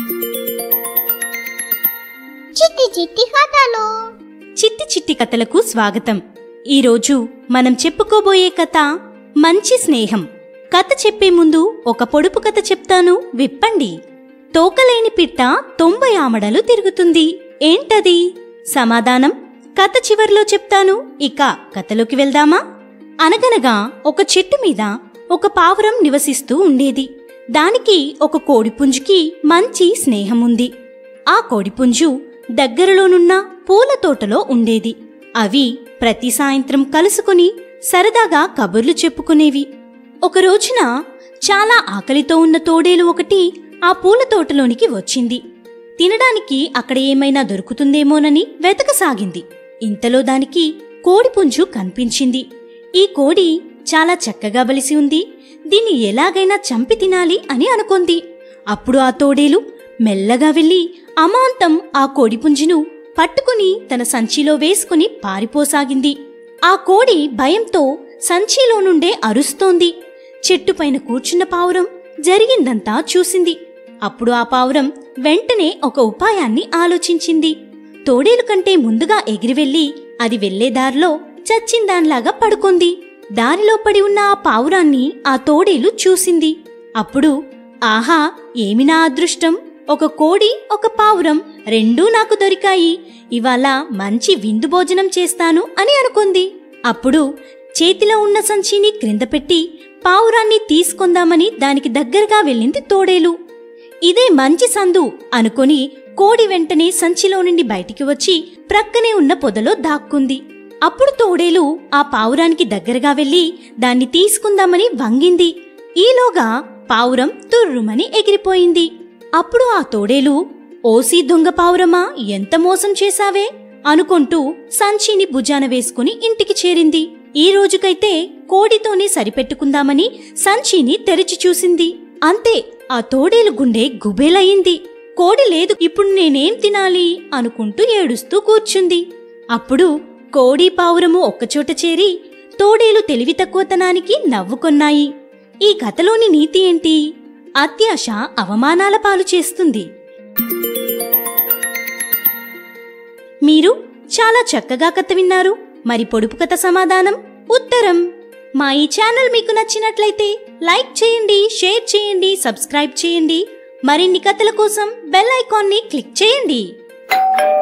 చిట్టి చిట్టి కథలు చిట్టి చిట్టి కథలకు స్వాగతం ఈరోజు మనం చెప్పుకోబోయే కథ మంచి స్నేహం కథ చెప్పే ముందు ఒక పొడుపు కథ చెప్తాను విప్పండి తోకలేని పిట్ట తొంభై ఆమడలు తిరుగుతుంది ఏంటది సమాధానం కథ చివర్లో చెప్తాను ఇక కథలోకి వెళ్దామా అనగనగా ఒక చెట్టు మీద ఒక పావురం నివసిస్తూ ఉండేది దానికి ఒక కోడిపుంజుకి మంచి స్నేహం ఉంది ఆ కోడిపుంజు దగ్గరలోనున్న పూల తోటలో ఉండేది అవి ప్రతి సాయంత్రం కలుసుకుని సరదాగా కబుర్లు చెప్పుకునేవి ఒక రోజున చాలా ఆకలితో ఉన్న తోడేలు ఒకటి ఆ పూల తోటలోనికి వచ్చింది తినడానికి అక్కడ ఏమైనా దొరుకుతుందేమోనని వెతకసాగింది ఇంతలో దానికి కోడిపుంజు కనిపించింది ఈ కోడి చాలా చక్కగా బలిసి ఉంది దీన్ని ఎలాగైనా చంపి తినాలి అని అనుకుంది అప్పుడు ఆ తోడేలు మెల్లగా వెళ్లి అమాంతం ఆ కోడిపుంజును పట్టుకుని తన సంచిలో వేసుకుని పారిపోసాగింది ఆ కోడి భయంతో సంచిలో నుండే అరుస్తోంది చెట్టుపైన కూర్చున్న పావురం జరిగిందంతా చూసింది అప్పుడు ఆ పావురం వెంటనే ఒక ఉపాయాన్ని ఆలోచించింది తోడేలు కంటే ముందుగా ఎగిరివెళ్లి అది వెళ్లే దారిలో చచ్చిందాన్లాగా పడుకుంది దారిలో పడి ఉన్న ఆ పావురాన్ని ఆ తోడేలు చూసింది అప్పుడు ఆహా ఏమి నా అదృష్టం ఒక కోడి ఒక పావురం రెండూ నాకు దొరికాయి ఇవాళ మంచి విందు భోజనం చేస్తాను అని అనుకుంది అప్పుడు చేతిలో ఉన్న సంచిని క్రింద పెట్టి పావురాన్ని తీసుకుందామని దానికి దగ్గరగా వెళ్ళింది తోడేలు ఇదే మంచి సందు అనుకొని కోడి వెంటనే సంచిలో నుండి బయటికి వచ్చి ప్రక్కనే ఉన్న పొదలో దాక్కుంది అప్పుడు తోడేలు ఆ పావురానికి దగ్గరగా వెళ్లి దాన్ని తీసుకుందామని వంగింది ఈలోగా పావురం తుర్రుమని ఎగిరిపోయింది అప్పుడు ఆ తోడేలు ఓసీ దొంగ పావురమా ఎంత మోసం చేశావే అనుకుంటూ సంచిని భుజాన వేసుకుని ఇంటికి చేరింది ఈ రోజుకైతే కోడితోనే సరిపెట్టుకుందామని సంచిని తెరిచి చూసింది అంతే ఆ తోడేలు గుండె గుబేలయ్యింది కోడి లేదు ఇప్పుడు నేనేం తినాలి అనుకుంటూ ఏడుస్తూ కూర్చుంది అప్పుడు కోడి పావురము ఒక్కచోట చేరి తోడేలు తెలివి తక్కువతనానికి నవ్వుకొన్నాయి ఈ కథలోని నీతి ఏంటి అత్యాశ అవమానాల పాలు చేస్తుంది మీరు చాలా చక్కగా కథ విన్నారు మరి పొడుపు కథ సమాధానం ఉత్తరం మా ఈ ఛానల్ మీకు నచ్చినట్లయితే లైక్ చేయండి షేర్ చేయండి సబ్స్క్రైబ్ చేయండి మరిన్ని కథల కోసం బెల్ ఐకాన్ని క్లిక్ చేయండి